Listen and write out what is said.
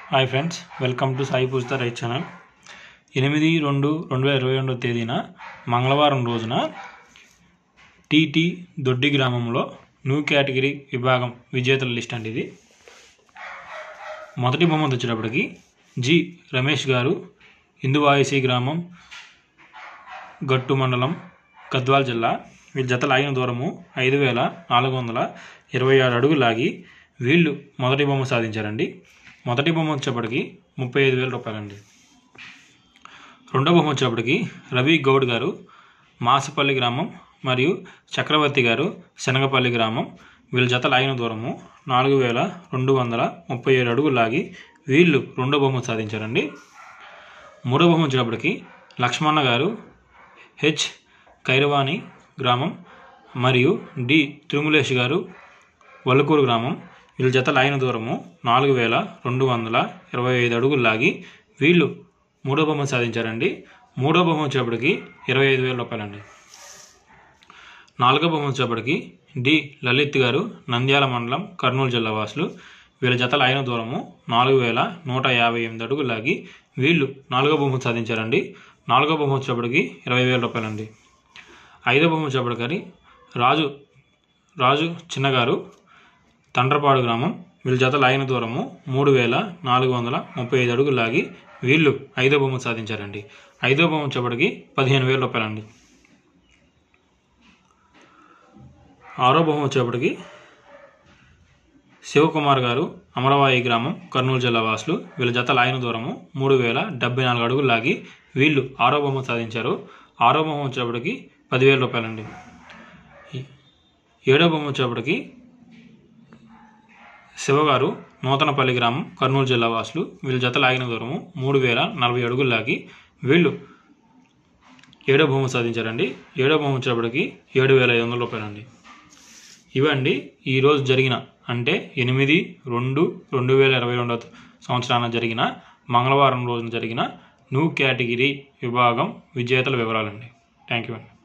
hi friends welcome to Sai Poojitha right channel ఎనిమిది రెండు రెండు వేల ఇరవై రెండో తేదీన మంగళవారం రోజున టీటీ దొడ్డి గ్రామంలో న్యూ కేటగిరీ విభాగం విజేతల లిస్ట్ అండి ఇది మొదటి బహుమతి వచ్చేటప్పటికి జి రమేష్ గారు ఇందువాయసి గ్రామం గట్టు మండలం గద్వాల్ జిల్లా వీళ్ళ జత లాగిన దూరము ఐదు వేల నాలుగు వందల ఇరవై ఆరు అడుగులు లాగి వీళ్ళు మొదటి బొమ్మ సాధించారండి మొదటి బొమ్మ వచ్చేప్పటికి ముప్పై ఐదు వేల రూపాయలండి రెండో బొమ్మ వచ్చేప్పటికి రవి గౌడ్ గారు మాసపల్లి గ్రామం మరియు చక్రవర్తి గారు శనగపల్లి గ్రామం వీళ్ళ జత లాగిన దూరము నాలుగు వేల రెండు వందల ముప్పై ఏడు అడుగులు లాగి వీళ్ళు రెండో బొమ్మ సాధించారండి మూడో బొమ్మ వచ్చేటప్పటికి లక్ష్మణ గారు హెచ్ కైరవాణి గ్రామం మరియు డి తిరుమలేష్ గారు వల్లకూరు గ్రామం వీళ్ళ జత లాగిన దూరము నాలుగు వేల రెండు వందల ఇరవై ఐదు అడుగులు లాగి వీళ్ళు మూడో బొమ్మ సాధించారండి మూడో బొమ్మ వచ్చేప్పటికి ఇరవై ఐదు వేల రూపాయలండి నాలుగో బొమ్మ వచ్చేప్పటికి డి లలిత్ గారు నంద్యాల మండలం కర్నూలు జిల్లా వాసులు వీళ్ళ జత లాగిన దూరము నాలుగు వేల నూట యాభై ఎనిమిది అడుగులు లాగి వీళ్ళు నాలుగో బొమ్మ సాధించారండి నాలుగో బొమ్మ వచ్చేప్పటికి ఇరవై వేల రూపాయలండి ఐదో బొమ్మ వచ్చేప్పటికి రాజు రాజు చిన్నగారు తండ్రపాడు గ్రామం వీళ్ళ జత లాగిన దూరము మూడు వేల నాలుగు వందల ముప్పై ఐదు అడుగులు లాగి వీళ్ళు ఐదో బొమ్మ సాధించారండి ఐదో బొమ్మ వచ్చేప్పటికి పదిహేను వేల రూపాయలండి ఆరో బొమ్మ వచ్చేప్పటికి శివకుమార్ గారు అమరవాయి గ్రామం కర్నూలు జిల్లా వాసులు వీళ్ళ జత లాగిన దూరము మూడు వేల డెబ్బై నాలుగు అడుగులు లాగి వీళ్ళు ఆరో బొమ్మ సాధించారు ఆరో బొమ్మ వచ్చేప్పటికి పదివేల రూపాయలండి ఏడో బొమ్మ వచ్చేప్పటికి శివగారు నూతనపల్లి గ్రామం కర్నూలు జిల్లా వాసులు వీళ్ళ జత లాగిన దూరము మూడు వేల నలభై అడుగులు లాగి వీళ్ళు ఏడో బొమ్మ సాధించారండి ఏడో బొమ్మ వచ్చేప్పటికి ఏడు వేల ఐదు వందల రూపాయలండి ఇవండి ఈరోజు జరిగిన అంటే ఎనిమిది రెండు రెండు వేల ఇరవై రెండవ సంవత్సరాన జరిగిన మంగళవారం రోజున జరిగిన న్యూ కేటగిరీ విభాగం విజేతల వివరాలండి థ్యాంక్ యూ అండి